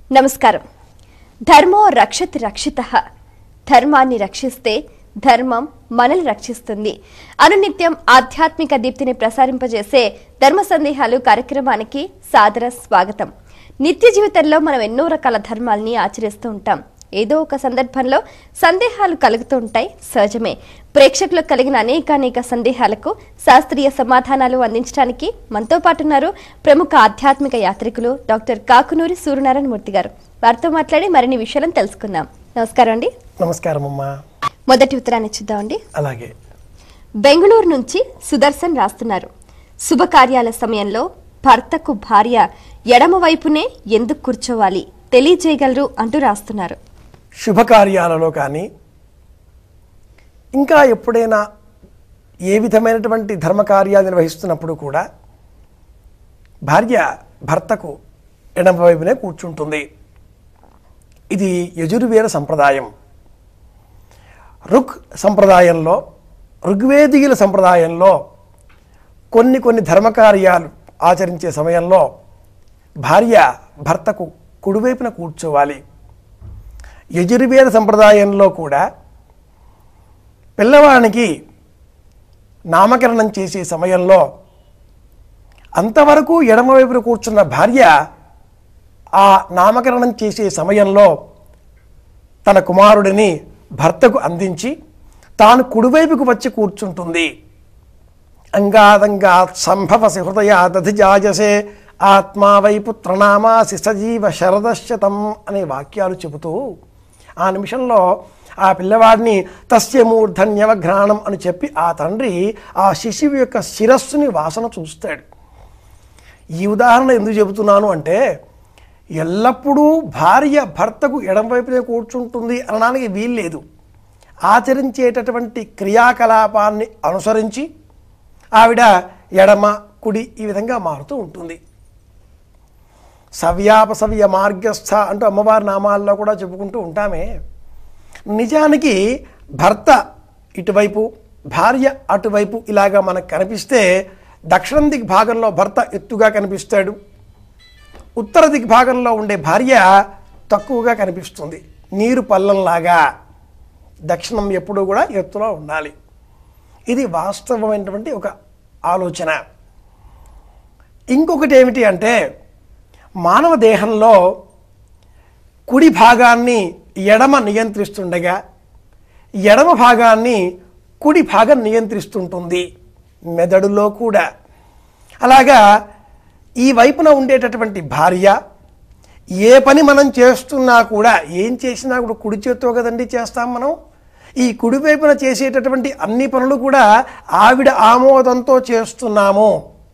నమస్కారం ధర్మో రక్షతి రక్షిత ధర్మాన్ని రక్షిస్తే ధర్మం మనల్ని రక్షిస్తుంది అనునిత్యం ఆధ్యాత్మిక దీప్తిని ప్రసారింపజేసే ధర్మ సందేహాలు కార్యక్రమానికి సాదర స్వాగతం నిత్య జీవితంలో మనం ఎన్నో రకాల ధర్మాల్ని ఆచరిస్తూ ఉంటాం ఏదో ఒక సందర్భంలో సందేహాలు కలుగుతూ ఉంటాయి సహజమే ప్రేక్షకులకు కలిగిన అనేక అనేక సందేహాలకు శాస్త్రీయ సమాధానాలు అందించడానికి మనతో పాటు ఉన్నారు ప్రముఖ ఆధ్యాత్మిక యాత్రికులు డాక్టర్ కాకునూరి సూర్యనారాయణ మూర్తి గారు వారితో మాట్లాడి మరిన్ని విషయాలను తెలుసుకుందాం నమస్కారం అండి నమస్కారం అమ్మా మొదటి ఉత్తరాన్ని చూద్దామండి అలాగే బెంగళూరు నుంచి సుదర్శన్ రాస్తున్నారు శుభకార్యాల సమయంలో భర్తకు భార్య ఎడమ వైపునే ఎందుకు కూర్చోవాలి తెలియజేయగలరు అంటూ రాస్తున్నారు శుభకార్యాలలో కానీ ఇంకా ఎప్పుడైనా ఏ విధమైనటువంటి ధర్మకార్యాలు నిర్వహిస్తున్నప్పుడు కూడా భార్య భర్తకు ఎడమ వైపునే కూర్చుంటుంది ఇది యజుర్వేద సంప్రదాయం రుక్ సంప్రదాయంలో ఋగ్వేదీయుల సంప్రదాయంలో కొన్ని కొన్ని ధర్మకార్యాలు ఆచరించే సమయంలో భార్య భర్తకు కుడివైపున కూర్చోవాలి యజుర్వేద సంప్రదాయంలో కూడా పిల్లవానికి నామకరణం చేసే సమయంలో అంతవరకు ఎడమవైపున కూర్చున్న భార్య ఆ నామకరణం చేసే సమయంలో తన కుమారుడిని భర్తకు అందించి తాను కుడివైపుకు వచ్చి కూర్చుంటుంది అంగాదంగాత్ సంభవసి హృదయ దధిజాయసే ఆత్మా వై పుత్రనామాసి సజీవ శరదశతం అనే వాక్యాలు చెబుతూ ఆ నిమిషంలో ఆ పిల్లవాడిని తస్య మూర్ధన్యవఘ్రాణం అని చెప్పి ఆ తండ్రి ఆ శిశువు యొక్క శిరస్సుని వాసన చూస్తాడు ఈ ఉదాహరణ ఎందుకు చెబుతున్నాను అంటే ఎల్లప్పుడూ భార్య భర్తకు ఎడమవైపునే కూర్చుంటుంది అనడానికి వీల్లేదు ఆచరించేటటువంటి క్రియాకలాపాన్ని అనుసరించి ఆవిడ ఎడమ కుడి ఈ విధంగా మారుతూ ఉంటుంది సవ్యాపసవ్య మార్గస్థ అంటూ అమ్మవారి నామాల్లో కూడా చెప్పుకుంటూ ఉంటామే నిజానికి భర్త ఇటువైపు భార్య అటువైపు ఇలాగా మనకు కనిపిస్తే దక్షిణ దిగ్ భాగంలో భర్త ఎత్తుగా కనిపిస్తాడు ఉత్తర దిగ్ భాగంలో ఉండే భార్య తక్కువగా కనిపిస్తుంది నీరు పల్లంలాగా దక్షిణం ఎప్పుడూ కూడా ఎత్తులో ఉండాలి ఇది వాస్తవమైనటువంటి ఒక ఆలోచన ఇంకొకటి ఏమిటి అంటే మానవ దేహంలో కుడి భాగాన్ని ఎడమ నియంత్రిస్తుండగా ఎడమ భాగాన్ని కుడి భాగం నియంత్రిస్తుంటుంది మెదడులో కూడా అలాగా ఈ వైపున ఉండేటటువంటి భార్య ఏ పని మనం చేస్తున్నా కూడా ఏం చేసినా కూడా కుడి చేత్తో కదండి చేస్తాం మనం ఈ కుడి వైపున చేసేటటువంటి అన్ని పనులు కూడా ఆవిడ ఆమోదంతో చేస్తున్నాము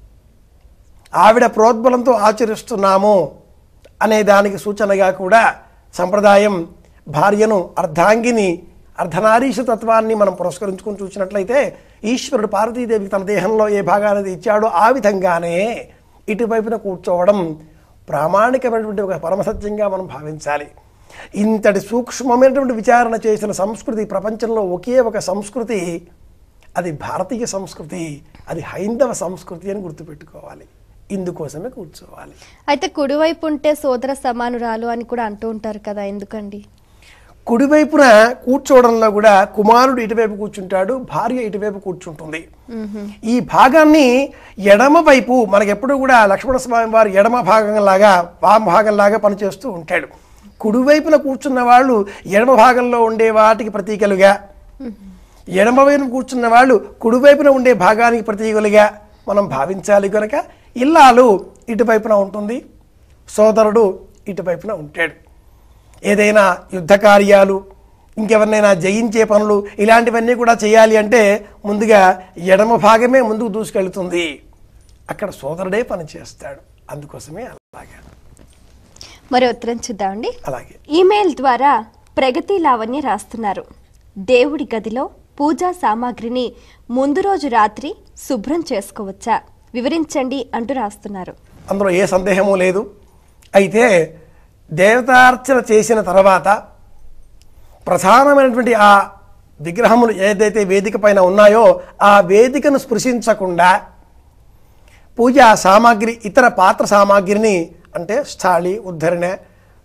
ఆవిడ ప్రోద్బలంతో ఆచరిస్తున్నాము అనే దానికి సూచనగా కూడా సంప్రదాయం భార్యను అర్ధాంగిని అర్ధనారీష తత్వాన్ని మనం పురస్కరించుకుని చూసినట్లయితే ఈశ్వరుడు పార్వతీదేవికి తన దేహంలో ఏ భాగాన్ని ఇచ్చాడో ఆ విధంగానే ఇటువైపున కూర్చోవడం ప్రామాణికమైనటువంటి ఒక పరమసత్యంగా మనం భావించాలి ఇంతటి సూక్ష్మమైనటువంటి విచారణ చేసిన సంస్కృతి ప్రపంచంలో ఒకే ఒక సంస్కృతి అది భారతీయ సంస్కృతి అది హైందవ సంస్కృతి అని గుర్తుపెట్టుకోవాలి ఇందుకోసమే కూర్చోవాలి అయితే కుడివైపు ఉంటే సోదర సమానురాలు అని కూడా అంటూ ఉంటారు కదా ఎందుకండి కుడివైపున కూర్చోవడంలో కూడా కుమారుడు ఇటువైపు కూర్చుంటాడు భార్య ఇటువైపు కూర్చుంటుంది ఈ భాగాన్ని ఎడమ వైపు మనకి ఎప్పుడు కూడా లక్ష్మణ స్వామి వారు ఎడమ భాగంలాగా వామ భాగంలాగా పనిచేస్తూ ఉంటాడు కుడివైపున కూర్చున్న వాళ్ళు ఎడమ భాగంలో ఉండే వాటికి ప్రతీకలుగా ఎడమ వైపు కూర్చున్న వాళ్ళు కుడివైపున ఉండే భాగానికి ప్రతీకలుగా మనం భావించాలి కనుక ఇల్లాలు ఇటువైపున ఉంటుంది సోదరుడు ఇటువైపున ఉంటాడు ఏదైనా యుద్ధ కార్యాలు ఇంకెవరినైనా జయించే పనులు ఇలాంటివన్నీ కూడా చేయాలి అంటే ముందుగా ఎడమ భాగమే ముందుకు దూసుకెళ్తుంది అక్కడ సోదరుడే పని చేస్తాడు అందుకోసమే అలాగే మరి ఉత్తరం చూద్దామండి అలాగే ఈమెయిల్ ద్వారా ప్రగతి లావణ్య రాస్తున్నారు దేవుడి గదిలో పూజా సామాగ్రిని ముందు రోజు రాత్రి శుభ్రం చేసుకోవచ్చా వివరించండి అంటూ రాస్తున్నారు అందులో ఏ సందేహము లేదు అయితే దేవతార్చన చేసిన తర్వాత ప్రధానమైనటువంటి ఆ విగ్రహములు ఏదైతే వేదిక పైన ఉన్నాయో ఆ వేదికను స్పృశించకుండా పూజా సామాగ్రి ఇతర పాత్ర సామాగ్రిని అంటే స్థాళి ఉద్ధరణ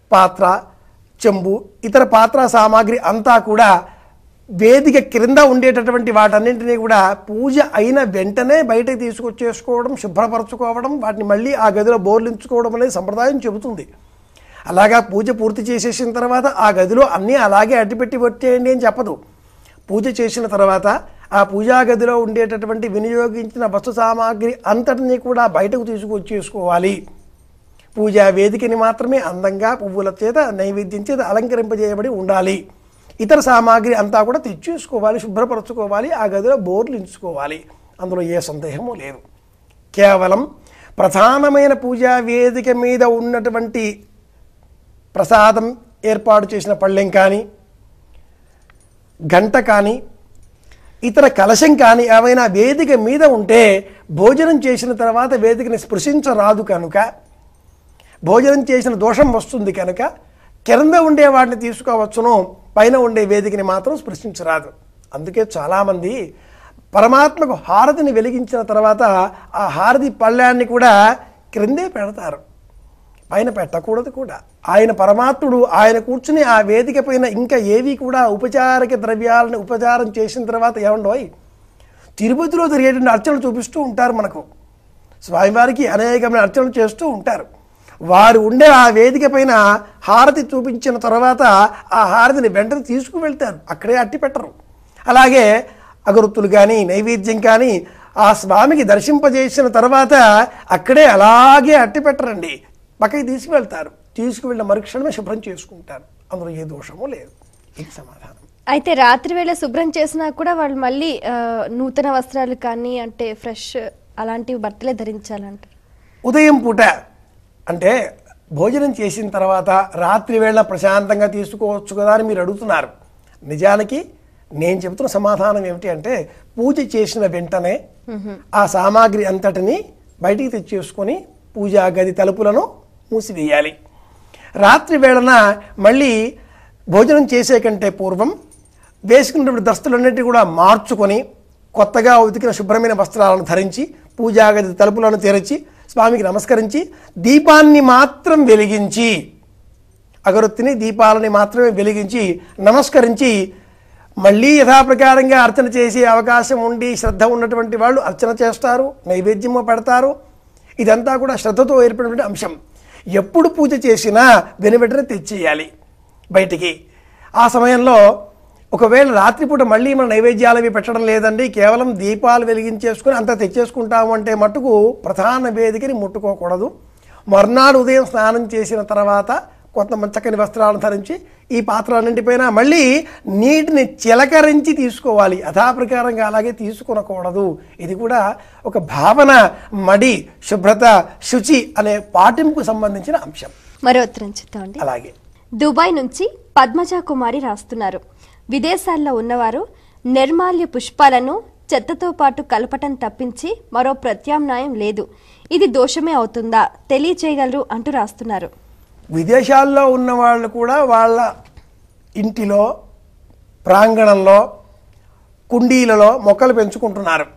పాత్ర చెంబు ఇతర పాత్ర సామాగ్రి అంతా కూడా వేదిక క్రింద ఉండేటటువంటి వాటన్నింటినీ కూడా పూజ అయిన వెంటనే బయటకు తీసుకొచ్చేసుకోవడం శుభ్రపరచుకోవడం వాటిని మళ్ళీ ఆ గదిలో బోర్లించుకోవడం అనేది సంప్రదాయం చెబుతుంది అలాగా పూజ పూర్తి చేసేసిన తర్వాత ఆ గదిలో అన్నీ అలాగే అడ్డుపెట్టి వచ్చేయండి అని చెప్పదు పూజ చేసిన తర్వాత ఆ పూజా గదిలో ఉండేటటువంటి వినియోగించిన వస్తు సామాగ్రి అంతటినీ కూడా బయటకు తీసుకొచ్చేసుకోవాలి పూజా వేదికని మాత్రమే అందంగా పువ్వుల చేత నైవేద్యం చేత అలంకరింపజేయబడి ఉండాలి ఇతర సామాగ్రి అంతా కూడా తెచ్చేసుకోవాలి శుభ్రపరచుకోవాలి ఆ గదిలో బోర్లు ఇంచుకోవాలి అందులో ఏ సందేహము లేదు కేవలం ప్రధానమైన పూజా వేదిక మీద ఉన్నటువంటి ప్రసాదం ఏర్పాటు చేసిన పళ్ళెం కానీ గంట కానీ ఇతర కలశం కానీ ఏమైనా వేదిక మీద ఉంటే భోజనం చేసిన తర్వాత వేదికని స్పృశించరాదు కనుక భోజనం చేసిన దోషం వస్తుంది కనుక కింద ఉండే వాటిని తీసుకోవచ్చును పైన ఉండే వేదికని మాత్రం స్పృశించరాదు అందుకే చాలామంది పరమాత్మకు హారతిని వెలిగించిన తర్వాత ఆ హారతి పళ్ళాన్ని కూడా క్రిందే పెడతారు పైన పెట్టకూడదు కూడా ఆయన పరమాత్ముడు ఆయన కూర్చుని ఆ వేదిక పైన ఇంకా ఏవి కూడా ఉపచారక ద్రవ్యాలను ఉపచారం చేసిన తర్వాత ఏమండోయ్ తిరుపతిలో జరిగేటువంటి అర్చనలు చూపిస్తూ ఉంటారు మనకు స్వామివారికి అనేకమైన అర్చనలు చేస్తూ ఉంటారు వారు ఉండే ఆ వేదిక పైన హారతి చూపించిన తర్వాత ఆ హారతిని వెంటనే తీసుకువెళ్తారు అక్కడే అట్టి పెట్టరు అలాగే అగరుత్తులు కానీ నైవేద్యం కానీ ఆ స్వామికి దర్శింపజేసిన తర్వాత అక్కడే అలాగే అట్టి పెట్టరండి పక్కకి తీసుకువెళ్తారు తీసుకువెళ్ళిన మరుక్షణమే శుభ్రం చేసుకుంటారు అందులో ఏ దోషము లేదు ఇది సమాధానం అయితే రాత్రి వేళ శుభ్రం చేసినా కూడా వాళ్ళు మళ్ళీ ఆ, నూతన వస్త్రాలు కానీ అంటే ఫ్రెష్ అలాంటివి బట్టలే ధరించాలంటారు ఉదయం పూట అంటే భోజనం చేసిన తర్వాత రాత్రి వేళ ప్రశాంతంగా తీసుకోవచ్చు కదా అని మీరు అడుగుతున్నారు నిజానికి నేను చెబుతున్న సమాధానం ఏమిటి అంటే పూజ చేసిన వెంటనే ఆ సామాగ్రి అంతటిని బయటికి తెచ్చేసుకొని పూజా గది తలుపులను మూసివేయాలి రాత్రి వేళన మళ్ళీ భోజనం చేసే కంటే పూర్వం వేసుకున్నటువంటి దస్తులన్నిటి కూడా మార్చుకొని కొత్తగా ఉతికిన శుభ్రమైన వస్త్రాలను ధరించి పూజా గది తలుపులను తెరచి స్వామికి నమస్కరించి దీపాన్ని మాత్రం వెలిగించి అగరొత్తిని దీపాలని మాత్రమే వెలిగించి నమస్కరించి మళ్ళీ యథాప్రకారంగా అర్చన చేసే అవకాశం ఉండి శ్రద్ధ ఉన్నటువంటి వాళ్ళు అర్చన చేస్తారు నైవేద్యము పెడతారు ఇదంతా కూడా శ్రద్ధతో ఏర్పడినటువంటి అంశం ఎప్పుడు పూజ చేసినా వెనువెంటనే తెచ్చేయాలి బయటికి ఆ సమయంలో ఒకవేళ రాత్రిపూట మళ్ళీ మన నైవేద్యాలు అవి పెట్టడం లేదండి కేవలం దీపాలు వెలిగించేసుకుని అంతా తెచ్చేసుకుంటాము అంటే మట్టుకు ప్రధాన వేదికని ముట్టుకోకూడదు మర్నాడు ఉదయం స్నానం చేసిన తర్వాత కొత్త చక్కని వస్త్రాలను ధరించి ఈ పాత్రలన్నింటిపైన మళ్ళీ నీటిని చిలకరించి తీసుకోవాలి యథాప్రకారంగా అలాగే తీసుకొనకూడదు ఇది కూడా ఒక భావన మడి శుభ్రత శుచి అనే పాటింపుకు సంబంధించిన అంశం మరో ఉత్తరం చూద్దామండి అలాగే దుబాయ్ నుంచి పద్మజ కుమారి రాస్తున్నారు విదేశాల్లో ఉన్నవారు నిర్మాల్య పుష్పాలను చెత్తతో పాటు కలపటం తప్పించి మరో ప్రత్యామ్నాయం లేదు ఇది దోషమే అవుతుందా తెలియచేయగలరు అంటూ రాస్తున్నారు విదేశాల్లో ఉన్న వాళ్ళు కూడా వాళ్ళ ఇంటిలో ప్రాంగణంలో కుండీలలో మొక్కలు పెంచుకుంటున్నారు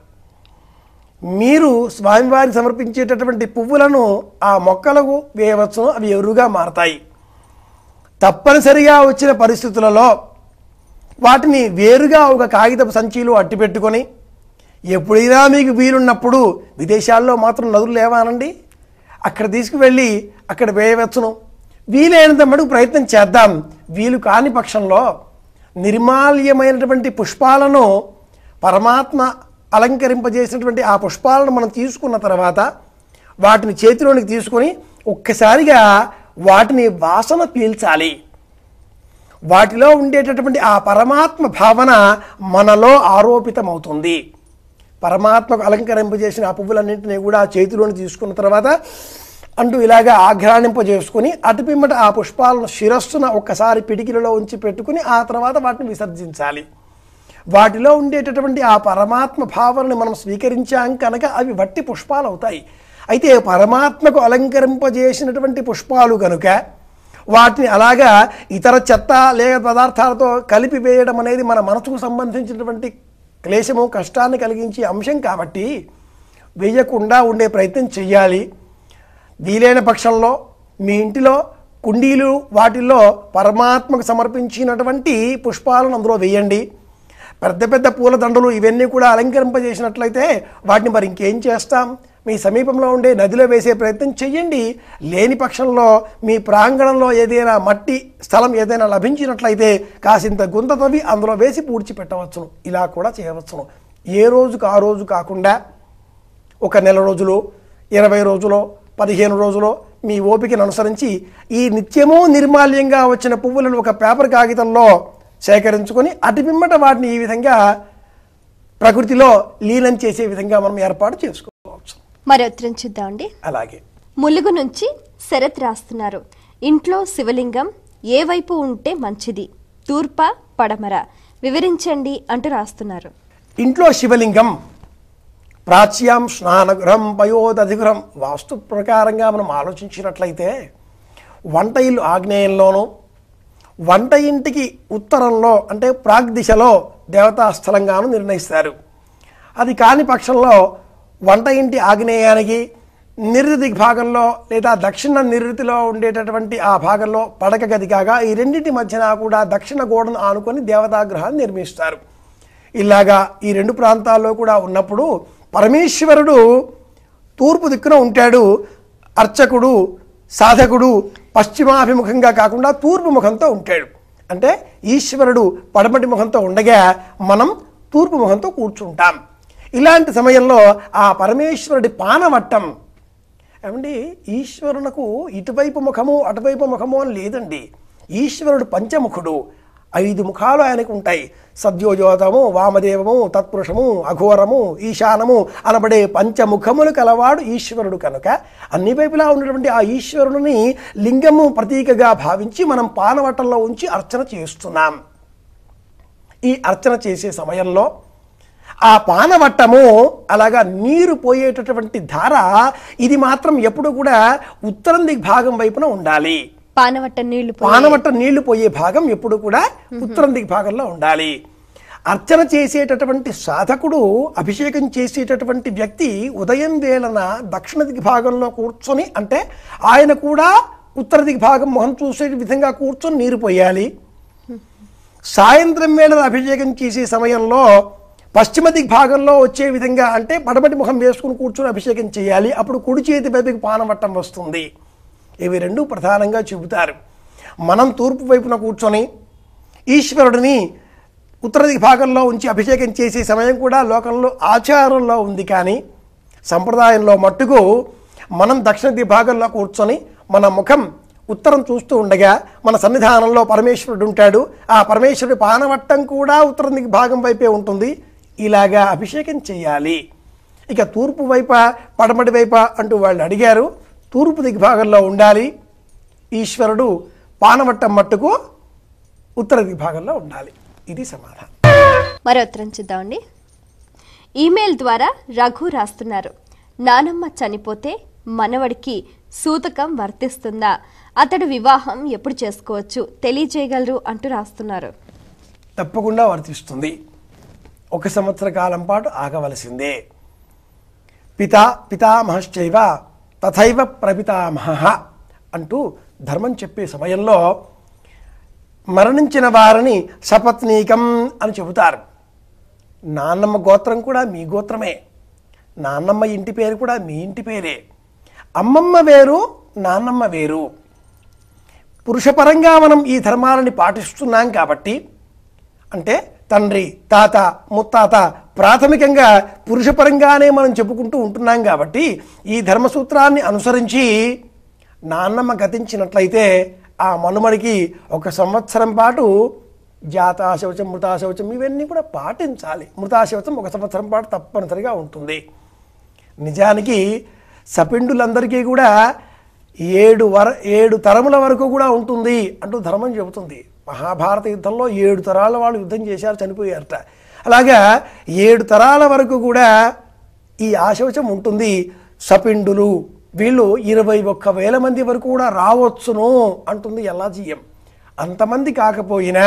మీరు స్వామివారికి సమర్పించేటటువంటి పువ్వులను ఆ మొక్కలకు వేయవచ్చును అవి ఎరువుగా మారతాయి తప్పనిసరిగా వచ్చిన పరిస్థితులలో వాటిని వేరుగా ఒక కాగితపు సంచిలో అట్టిపెట్టుకొని ఎప్పుడైనా మీకు వీలున్నప్పుడు విదేశాల్లో మాత్రం నదులు లేవానండి అక్కడ తీసుకువెళ్ళి అక్కడ వేయవచ్చును వీలైనంత మటుకు ప్రయత్నం చేద్దాం వీలు కాని పక్షంలో నిర్మాల్యమైనటువంటి పుష్పాలను పరమాత్మ అలంకరింపజేసినటువంటి ఆ పుష్పాలను మనం తీసుకున్న తర్వాత వాటిని చేతిలోనికి తీసుకొని ఒక్కసారిగా వాటిని వాసన పీల్చాలి వాటిలో ఉండేటటువంటి ఆ పరమాత్మ భావన మనలో ఆరోపితమవుతుంది పరమాత్మకు అలంకరింపజేసిన ఆ పువ్వులన్నింటినీ కూడా చేతిలోని తీసుకున్న తర్వాత అంటూ ఇలాగా ఆఘ్రాణింపజేసుకుని అటుపిమ్మట ఆ పుష్పాలను శిరస్సున ఒక్కసారి పిడికిలలో ఉంచి పెట్టుకుని ఆ తర్వాత వాటిని విసర్జించాలి వాటిలో ఉండేటటువంటి ఆ పరమాత్మ భావనని మనం స్వీకరించాం కనుక అవి వట్టి పుష్పాలు అవుతాయి అయితే పరమాత్మకు అలంకరింపజేసినటువంటి పుష్పాలు కనుక వాటిని అలాగా ఇతర చెత్త లేక పదార్థాలతో కలిపి వేయడం అనేది మన మనసుకు సంబంధించినటువంటి క్లేశము కష్టాన్ని కలిగించే అంశం కాబట్టి వేయకుండా ఉండే ప్రయత్నం చేయాలి వీలైన పక్షంలో మీ ఇంటిలో కుండీలు వాటిల్లో పరమాత్మకు సమర్పించినటువంటి పుష్పాలను అందులో వేయండి పెద్ద పెద్ద పూల దండలు ఇవన్నీ కూడా అలంకరింపజేసినట్లయితే వాటిని మరి ఇంకేం చేస్తాం మీ సమీపంలో ఉండే నదిలో వేసే ప్రయత్నం చెయ్యండి లేని పక్షంలో మీ ప్రాంగణంలో ఏదైనా మట్టి స్థలం ఏదైనా లభించినట్లయితే కాసింత గుంత తవ్వి అందులో వేసి పూడ్చి పెట్టవచ్చును ఇలా కూడా చేయవచ్చును ఏ రోజుకు ఆ రోజు కాకుండా ఒక నెల రోజులు ఇరవై రోజులో పదిహేను రోజులో మీ ఓపికను అనుసరించి ఈ నిత్యము నిర్మాల్యంగా వచ్చిన పువ్వులను ఒక పేపర్ కాగితంలో సేకరించుకొని అటు పిమ్మట వాటిని ఈ విధంగా ప్రకృతిలో లీనం చేసే విధంగా మనం ఏర్పాటు చేసుకోవచ్చు మరి ఉత్తరం చూద్దామండి అలాగే ములుగు నుంచి శరత్ రాస్తున్నారు ఇంట్లో శివలింగం ఏ వైపు ఉంటే మంచిది తూర్ప పడమర వివరించండి అంటూ రాస్తున్నారు ఇంట్లో శివలింగం ప్రాచ్యాం స్నానగృహం పయోదధిగృహం వాస్తు ప్రకారంగా మనం ఆలోచించినట్లయితే వంట ఇల్లు ఆగ్నేయంలోనూ వంట ఇంటికి ఉత్తరంలో అంటే ప్రాగ్దిశలో దేవతా స్థలంగాను నిర్ణయిస్తారు అది కాని పక్షంలో వంట ఇంటి ఆగ్నేయానికి నిరుతి దిగ్భాగంలో లేదా దక్షిణ నిరుతిలో ఉండేటటువంటి ఆ భాగంలో పడక గది కాగా ఈ రెండింటి మధ్యన కూడా దక్షిణ గోడను ఆనుకొని దేవతాగ్రహాన్ని నిర్మిస్తారు ఇలాగా ఈ రెండు ప్రాంతాల్లో కూడా ఉన్నప్పుడు పరమేశ్వరుడు తూర్పు దిక్కున ఉంటాడు అర్చకుడు సాధకుడు పశ్చిమాభిముఖంగా కాకుండా తూర్పు ముఖంతో ఉంటాడు అంటే ఈశ్వరుడు పడమటి ముఖంతో ఉండగా మనం తూర్పు ముఖంతో కూర్చుంటాం ఇలాంటి సమయంలో ఆ పరమేశ్వరుడి పానవట్టం ఏమండి ఈశ్వరునకు ఇటువైపు ముఖము అటువైపు ముఖము అని లేదండి ఈశ్వరుడు పంచముఖుడు ఐదు ముఖాలు ఆయనకు ఉంటాయి సద్యోజోతము వామదేవము తత్పురుషము అఘోరము ఈశానము అనబడే పంచముఖములు కలవాడు ఈశ్వరుడు కనుక అన్ని వైపులా ఉన్నటువంటి ఆ ఈశ్వరుని లింగము ప్రతీకగా భావించి మనం పానవట్టంలో ఉంచి అర్చన చేస్తున్నాం ఈ అర్చన చేసే సమయంలో ఆ పానవట్టము అలాగా నీరు పోయేటటువంటి ధార ఇది మాత్రం ఎప్పుడు కూడా ఉత్తరం దిగ్భాగం వైపున ఉండాలి పానవట్ట నీళ్లు పోయి పానవట్ట నీళ్లు పోయే భాగం ఎప్పుడు కూడా ఉత్తరం దిగ్భాగంలో ఉండాలి అర్చన చేసేటటువంటి సాధకుడు అభిషేకం చేసేటటువంటి వ్యక్తి ఉదయం వేళన దక్షిణ దిగ్భాగంలో కూర్చొని అంటే ఆయన కూడా ఉత్తర దిగ్భాగం మొహం చూసే విధంగా కూర్చొని నీరు పోయాలి సాయంత్రం వేళ అభిషేకం చేసే సమయంలో పశ్చిమ దిగ్భాగంలో వచ్చే విధంగా అంటే పడమటి ముఖం వేసుకుని కూర్చొని అభిషేకం చేయాలి అప్పుడు కుడి చేతి వైపుకి పానవట్టం వస్తుంది ఇవి రెండు ప్రధానంగా చెబుతారు మనం తూర్పు వైపున కూర్చొని ఈశ్వరుడిని ఉత్తర దిగ్భాగంలో ఉంచి అభిషేకం చేసే సమయం కూడా లోకంలో ఆచారంలో ఉంది కానీ సంప్రదాయంలో మట్టుకు మనం దక్షిణ దిగ్భాగంలో కూర్చొని మన ముఖం ఉత్తరం చూస్తూ ఉండగా మన సన్నిధానంలో పరమేశ్వరుడు ఉంటాడు ఆ పరమేశ్వరుడి పానవట్టం కూడా ఉత్తర దిగ్భాగం వైపే ఉంటుంది ఇలాగా అభిషేకం చేయాలి ఇక తూర్పు వైప పడమటి వైప అంటూ వాళ్ళు అడిగారు తూర్పు దిగ్భాగంలో ఉండాలి ఈశ్వరుడు పానవట్టం మట్టుకు ఉత్తర దిగ్భాగంలో ఉండాలి ఇది సమాధానం మరో ఉత్తరం చూద్దామండి ఈమెయిల్ ద్వారా రఘు రాస్తున్నారు నానమ్మ చనిపోతే మనవడికి సూతకం వర్తిస్తుందా అతడు వివాహం ఎప్పుడు చేసుకోవచ్చు తెలియజేయగలరు అంటూ రాస్తున్నారు తప్పకుండా వర్తిస్తుంది ఒక సంవత్సర కాలం పాటు ఆగవలసిందే పితా పితామహశ్చైవ తథైవ ప్రపితామహ అంటూ ధర్మం చెప్పే సమయంలో మరణించిన వారిని సపత్నీకం అని చెబుతారు నాన్నమ్మ గోత్రం కూడా మీ గోత్రమే నాన్నమ్మ ఇంటి పేరు కూడా మీ ఇంటి పేరే అమ్మమ్మ వేరు నాన్నమ్మ వేరు పురుషపరంగా మనం ఈ ధర్మాలని పాటిస్తున్నాం కాబట్టి అంటే తండ్రి తాత ముత్తాత ప్రాథమికంగా పురుషపరంగానే మనం చెప్పుకుంటూ ఉంటున్నాం కాబట్టి ఈ ధర్మసూత్రాన్ని అనుసరించి నాన్నమ్మ గతించినట్లయితే ఆ మనుమడికి ఒక సంవత్సరం పాటు జాతాశౌచం మృతాశౌచం ఇవన్నీ కూడా పాటించాలి మృతాశౌచం ఒక సంవత్సరం పాటు తప్పనిసరిగా ఉంటుంది నిజానికి సపిండులందరికీ కూడా ఏడు వర ఏడు తరముల వరకు కూడా ఉంటుంది అంటూ ధర్మం చెబుతుంది మహాభారత యుద్ధంలో ఏడు తరాల వాళ్ళు యుద్ధం చేశారు చనిపోయారట అలాగా ఏడు తరాల వరకు కూడా ఈ ఆశౌచం ఉంటుంది సపిండులు వీళ్ళు ఇరవై ఒక్క వేల మంది వరకు కూడా రావచ్చును అంటుంది ఎల్లాజీయం అంతమంది కాకపోయినా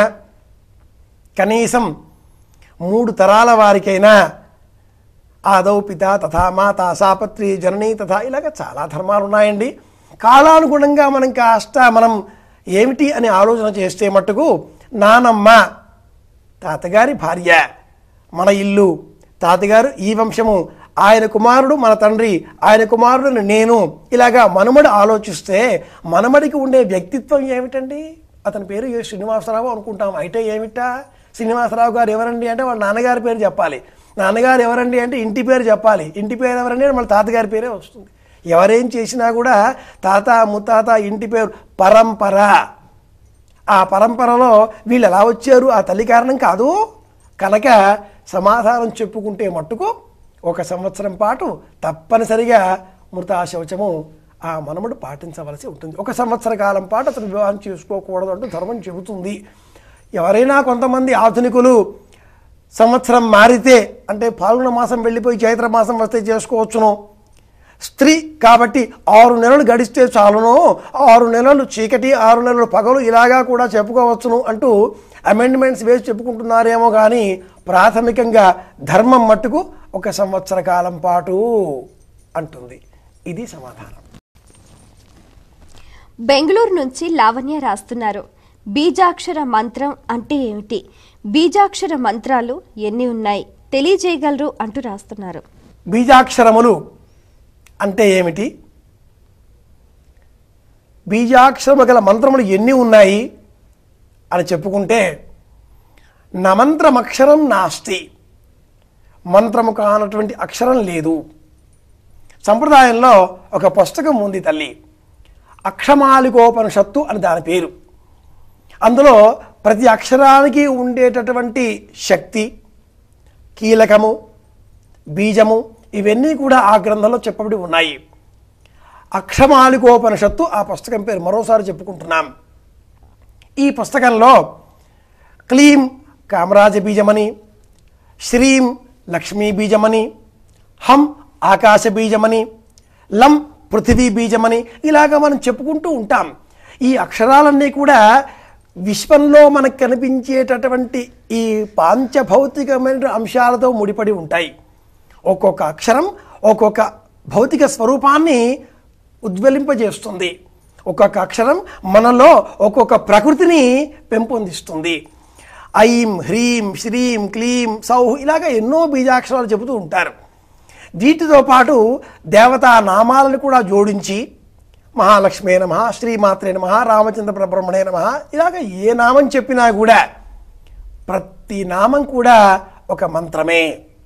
కనీసం మూడు తరాల వారికైనా ఆదౌ పిత తథా మాత సాపత్రి జనని తథా ఇలాగ చాలా ధర్మాలు ఉన్నాయండి కాలానుగుణంగా మనం కాస్త మనం ఏమిటి అని ఆలోచన చేస్తే మట్టుకు నానమ్మ తాతగారి భార్య మన ఇల్లు తాతగారు ఈ వంశము ఆయన కుమారుడు మన తండ్రి ఆయన కుమారుడు నేను ఇలాగా మనమడు ఆలోచిస్తే మనమడికి ఉండే వ్యక్తిత్వం ఏమిటండి అతని పేరు ఏ శ్రీనివాసరావు అనుకుంటాం అయితే ఏమిటా శ్రీనివాసరావు గారు ఎవరండి అంటే వాళ్ళ నాన్నగారి పేరు చెప్పాలి నాన్నగారు ఎవరండి అంటే ఇంటి పేరు చెప్పాలి ఇంటి పేరు ఎవరండి అంటే మన తాతగారి పేరే వస్తుంది ఎవరేం చేసినా కూడా తాత ముత్తాత ఇంటి పేరు పరంపర ఆ పరంపరలో వీళ్ళు ఎలా వచ్చారు ఆ తల్లి కారణం కాదు కనుక సమాధానం చెప్పుకుంటే మట్టుకు ఒక సంవత్సరం పాటు తప్పనిసరిగా మృతాశౌచము ఆ మనముడు పాటించవలసి ఉంటుంది ఒక సంవత్సర కాలం పాటు అతను వివాహం చేసుకోకూడదు అంటూ ధర్మం చెబుతుంది ఎవరైనా కొంతమంది ఆధునికులు సంవత్సరం మారితే అంటే పాల్గొన మాసం వెళ్ళిపోయి చైత్ర మాసం వస్తే చేసుకోవచ్చును స్త్రీ కాబట్టి ఆరు నెలలు గడిస్తే చాలును ఆరు నెలలు చీకటి ఆరు నెలలు పగలు ఇలాగా కూడా చెప్పుకోవచ్చును అంటూ అమెండ్మెంట్స్ వేసి చెప్పుకుంటున్నారేమో కానీ ప్రాథమికంగా ధర్మం మట్టుకు ఒక సంవత్సర కాలం పాటు అంటుంది ఇది సమాధానం బెంగళూరు నుంచి లావణ్య రాస్తున్నారు బీజాక్షర మంత్రం అంటే ఏమిటి బీజాక్షర మంత్రాలు ఎన్ని ఉన్నాయి తెలియజేయగలరు అంటూ రాస్తున్నారు బీజాక్షరములు అంటే ఏమిటి బీజాక్షరము గల మంత్రములు ఎన్ని ఉన్నాయి అని చెప్పుకుంటే నమంత్రమక్షరం నాస్తి మంత్రము కానటువంటి అక్షరం లేదు సంప్రదాయంలో ఒక పుస్తకం ఉంది తల్లి అక్షమాలికోపనిషత్తు అని దాని పేరు అందులో ప్రతి అక్షరానికి ఉండేటటువంటి శక్తి కీలకము బీజము ఇవన్నీ కూడా ఆ గ్రంథంలో చెప్పబడి ఉన్నాయి అక్షమాలికోపనిషత్తు ఆ పుస్తకం పేరు మరోసారి చెప్పుకుంటున్నాం ఈ పుస్తకంలో క్లీం కామరాజ బీజమని శ్రీం లక్ష్మీ బీజమని హం ఆకాశ బీజమని లం పృథివీ బీజమని ఇలాగ మనం చెప్పుకుంటూ ఉంటాం ఈ అక్షరాలన్నీ కూడా విశ్వంలో మనకు కనిపించేటటువంటి ఈ పాంచభౌతికమైన అంశాలతో ముడిపడి ఉంటాయి ఒక్కొక్క అక్షరం ఒక్కొక్క భౌతిక స్వరూపాన్ని ఉద్వలింపజేస్తుంది ఒక్కొక్క అక్షరం మనలో ఒక్కొక్క ప్రకృతిని పెంపొందిస్తుంది ఐం హ్రీం శ్రీం క్లీం సౌహ్ ఇలాగ ఎన్నో బీజాక్షరాలు చెబుతూ ఉంటారు వీటితో పాటు దేవతా నామాలను కూడా జోడించి మహాలక్ష్మే నమ శ్రీమాత్రే నమ రామచంద్ర పరబ్రహ్మణే నమ ఇలాగ ఏ నామం చెప్పినా కూడా ప్రతి నామం కూడా ఒక మంత్రమే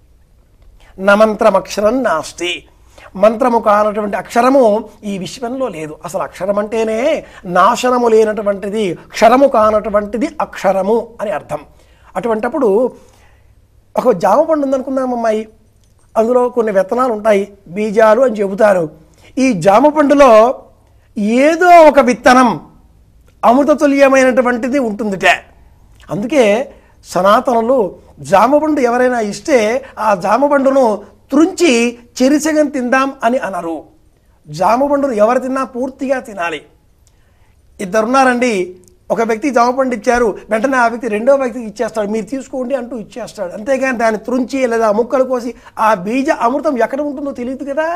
నమంత్రమక్షరం నాస్తి మంత్రము కానటువంటి అక్షరము ఈ విశ్వంలో లేదు అసలు అక్షరం అంటేనే నాశనము లేనటువంటిది క్షరము కానటువంటిది అక్షరము అని అర్థం అటువంటప్పుడు ఒక జామ పండు ఉందనుకుందాం అమ్మాయి అందులో కొన్ని విత్తనాలు ఉంటాయి బీజాలు అని చెబుతారు ఈ జామ పండులో ఏదో ఒక విత్తనం అమృతతుల్యమైనటువంటిది ఉంటుందిట అందుకే సనాతనులు జామపండు ఎవరైనా ఇస్తే ఆ జామపండును త్రుంచి చెరిసగం తిందాం అని అనరు జామపండును ఎవరు తిన్నా పూర్తిగా తినాలి ఇద్దరున్నారండి ఒక వ్యక్తి జామపండు ఇచ్చారు వెంటనే ఆ వ్యక్తి రెండో వ్యక్తికి ఇచ్చేస్తాడు మీరు తీసుకోండి అంటూ ఇచ్చేస్తాడు అంతేగాని దాన్ని త్రుంచి లేదా ముక్కలు కోసి ఆ బీజ అమృతం ఎక్కడ ఉంటుందో తెలియదు కదా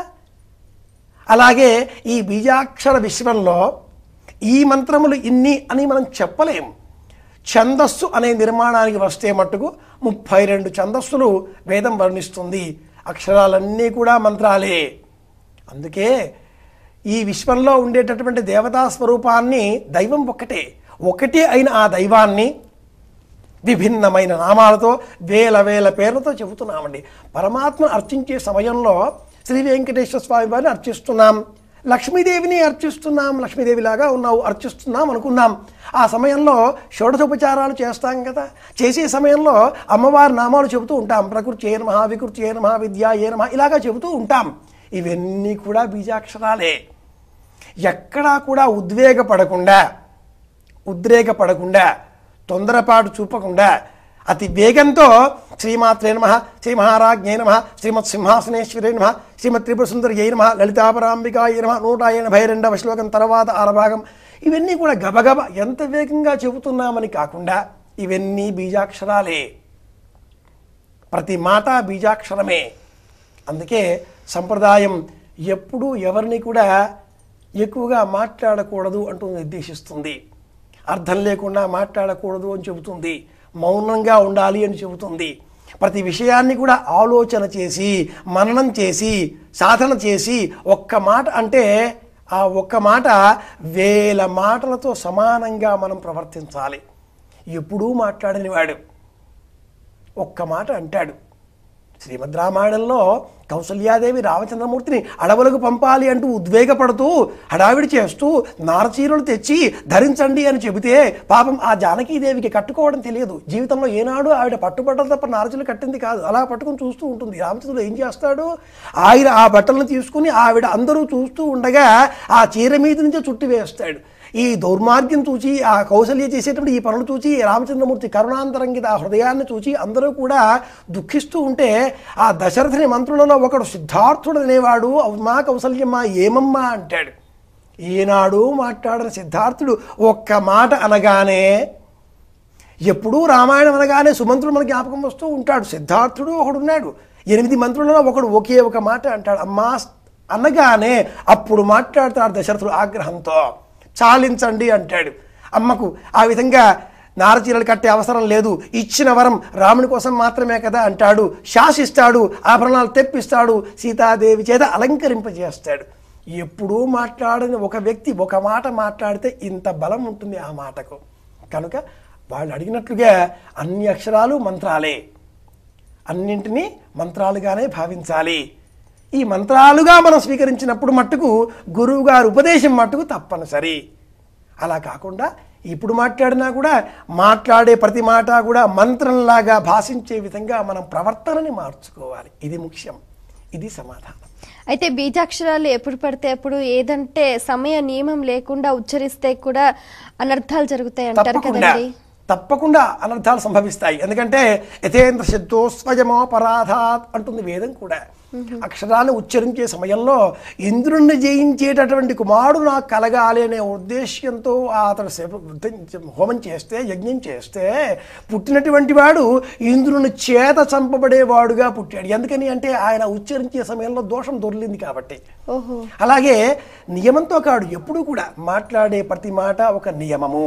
అలాగే ఈ బీజాక్షర విశ్వంలో ఈ మంత్రములు ఇన్ని అని మనం చెప్పలేం ఛందస్సు అనే నిర్మాణానికి వస్తే మట్టుకు ముప్పై రెండు ఛందస్సులు వేదం వర్ణిస్తుంది అక్షరాలన్నీ కూడా మంత్రాలే అందుకే ఈ విశ్వంలో ఉండేటటువంటి దేవతా స్వరూపాన్ని దైవం ఒక్కటే ఒకటే అయిన ఆ దైవాన్ని విభిన్నమైన నామాలతో వేల వేల పేర్లతో చెబుతున్నామండి పరమాత్మ అర్చించే సమయంలో శ్రీ వెంకటేశ్వర స్వామి వారిని అర్చిస్తున్నాం లక్ష్మీదేవిని అర్చిస్తున్నాం లక్ష్మీదేవిలాగా ఉన్నావు అర్చిస్తున్నాం అనుకున్నాం ఆ సమయంలో షోడశోపచారాలు చేస్తాం కదా చేసే సమయంలో అమ్మవారి నామాలు చెబుతూ ఉంటాం ప్రకృతి ఏ నమ వికృతి ఏ నమ విద్య ఏ నమ ఇలాగా చెబుతూ ఉంటాం ఇవన్నీ కూడా బీజాక్షరాలే ఎక్కడా కూడా ఉద్వేగపడకుండా ఉద్రేకపడకుండా తొందరపాటు చూపకుండా అతి వేగంతో శ్రీమాత్రే నమ శ్రీ మహారాజ్ఞే నమ శ్రీమత్ సింహాసనేశ్వరే నమ శ్రీమత్ త్రిపుర సుందరి నమ లలితాపరాంబికాయ నమ నూట ఎనభై రెండవ శ్లోకం తర్వాత ఆరభాగం ఇవన్నీ కూడా గబగబ ఎంత వేగంగా చెబుతున్నామని కాకుండా ఇవన్నీ బీజాక్షరాలే ప్రతి మాట బీజాక్షరమే అందుకే సంప్రదాయం ఎప్పుడూ ఎవరిని కూడా ఎక్కువగా మాట్లాడకూడదు అంటూ నిర్దేశిస్తుంది అర్థం లేకుండా మాట్లాడకూడదు అని చెబుతుంది మౌనంగా ఉండాలి అని చెబుతుంది ప్రతి విషయాన్ని కూడా ఆలోచన చేసి మననం చేసి సాధన చేసి ఒక్క మాట అంటే ఆ ఒక్క మాట వేల మాటలతో సమానంగా మనం ప్రవర్తించాలి ఎప్పుడూ మాట్లాడని వాడు ఒక్క మాట అంటాడు శ్రీమద్ రామాయణంలో కౌసల్యాదేవి రామచంద్రమూర్తిని అడవులకు పంపాలి అంటూ ఉద్వేగపడుతూ హడావిడి చేస్తూ నారచీరలు తెచ్చి ధరించండి అని చెబితే పాపం ఆ జానకీదేవికి కట్టుకోవడం తెలియదు జీవితంలో ఏనాడు ఆవిడ పట్టుబట్టలు తప్ప నారచీరలు కట్టింది కాదు అలా పట్టుకుని చూస్తూ ఉంటుంది రామచంద్రుడు ఏం చేస్తాడు ఆయన ఆ బట్టలను తీసుకుని ఆవిడ అందరూ చూస్తూ ఉండగా ఆ చీర మీద నుంచే చుట్టి వేస్తాడు ఈ దౌర్మార్గ్యం చూచి ఆ కౌశల్య చేసేటప్పుడు ఈ పనులు చూచి రామచంద్రమూర్తి కరుణాంతరంగిత ఆ హృదయాన్ని చూచి అందరూ కూడా దుఃఖిస్తూ ఉంటే ఆ దశరథుని మంత్రులలో ఒకడు సిద్ధార్థుడు అనేవాడు మా కౌసల్యమ్మ ఏమమ్మా అంటాడు ఈనాడు మాట్లాడిన సిద్ధార్థుడు ఒక్క మాట అనగానే ఎప్పుడూ రామాయణం అనగానే సుమంత్రుడు మన జ్ఞాపకం వస్తూ ఉంటాడు సిద్ధార్థుడు ఒకడున్నాడు ఎనిమిది మంత్రులలో ఒకడు ఒకే ఒక మాట అంటాడు అమ్మా అనగానే అప్పుడు మాట్లాడతాడు దశరథుడు ఆగ్రహంతో చాలించండి అంటాడు అమ్మకు ఆ విధంగా నారచీరలు కట్టే అవసరం లేదు ఇచ్చిన వరం రాముని కోసం మాత్రమే కదా అంటాడు శాసిస్తాడు ఆభరణాలు తెప్పిస్తాడు సీతాదేవి చేత అలంకరింపజేస్తాడు ఎప్పుడూ మాట్లాడని ఒక వ్యక్తి ఒక మాట మాట్లాడితే ఇంత బలం ఉంటుంది ఆ మాటకు కనుక వాళ్ళు అడిగినట్లుగా అన్ని అక్షరాలు మంత్రాలే అన్నింటినీ మంత్రాలుగానే భావించాలి ఈ మంత్రాలుగా మనం స్వీకరించినప్పుడు మట్టుకు గురువు గారి ఉపదేశం మట్టుకు తప్పనిసరి అలా కాకుండా ఇప్పుడు మాట్లాడినా కూడా మాట్లాడే ప్రతి మాట కూడా మంత్రంలాగా భాషించే విధంగా మనం ప్రవర్తనని మార్చుకోవాలి ఇది ముఖ్యం ఇది సమాధానం అయితే బీజాక్షరాలు ఎప్పుడు పడితే అప్పుడు ఏదంటే సమయ నియమం లేకుండా ఉచ్చరిస్తే కూడా అనర్థాలు జరుగుతాయి అంటారు తప్పకుండా కదండి తప్పకుండా అనర్థాలు సంభవిస్తాయి ఎందుకంటే యథేంద్ర శబ్దో స్వయమోపరాధాత్ అంటుంది వేదం కూడా అక్షరాన్ని ఉచ్చరించే సమయంలో ఇంద్రుణ్ణి జయించేటటువంటి కుమారుడు నాకు కలగాలి అనే ఉద్దేశ్యంతో అతడు శవ- హోమం చేస్తే యజ్ఞం చేస్తే పుట్టినటువంటి వాడు ఇంద్రుని చేత చంపబడేవాడుగా పుట్టాడు ఎందుకని అంటే ఆయన ఉచ్చరించే సమయంలో దోషం దొర్లింది కాబట్టి ఓహో అలాగే నియమంతో కాడు ఎప్పుడూ కూడా మాట్లాడే ప్రతి మాట ఒక నియమము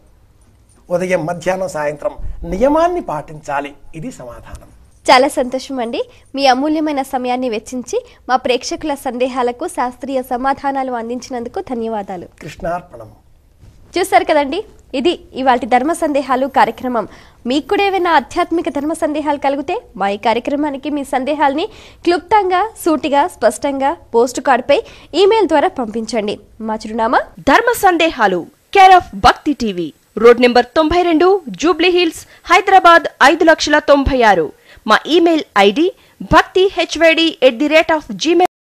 ఉదయం మధ్యాహ్నం సాయంత్రం నియమాన్ని పాటించాలి ఇది సమాధానం చాలా సంతోషం అండి మీ అమూల్యమైన సమయాన్ని వెచ్చించి మా ప్రేక్షకుల సందేహాలకు శాస్త్రీయ సమాధానాలు అందించినందుకు ధన్యవాదాలు కృష్ణార్పణం చూశారు కదండి ఇది ఇవాటి ధర్మ సందేహాలు కార్యక్రమం మీకు కూడా ఏవైనా ఆధ్యాత్మిక ధర్మ సందేహాలు కలిగితే మా ఈ కార్యక్రమానికి మీ సందేహాల్ని క్లుప్తంగా సూటిగా స్పష్టంగా పోస్ట్ కార్డుపై ఈమెయిల్ ద్వారా పంపించండి మా చిరునామా ధర్మ సందేహాలు care of Bhakti TV road number తొంభై రెండు జూబ్లీ హిల్స్ హైదరాబాద్ ఐదు లక్షల తొంభై ఆరు మా email ID Bhakti HYD at the rate of Gmail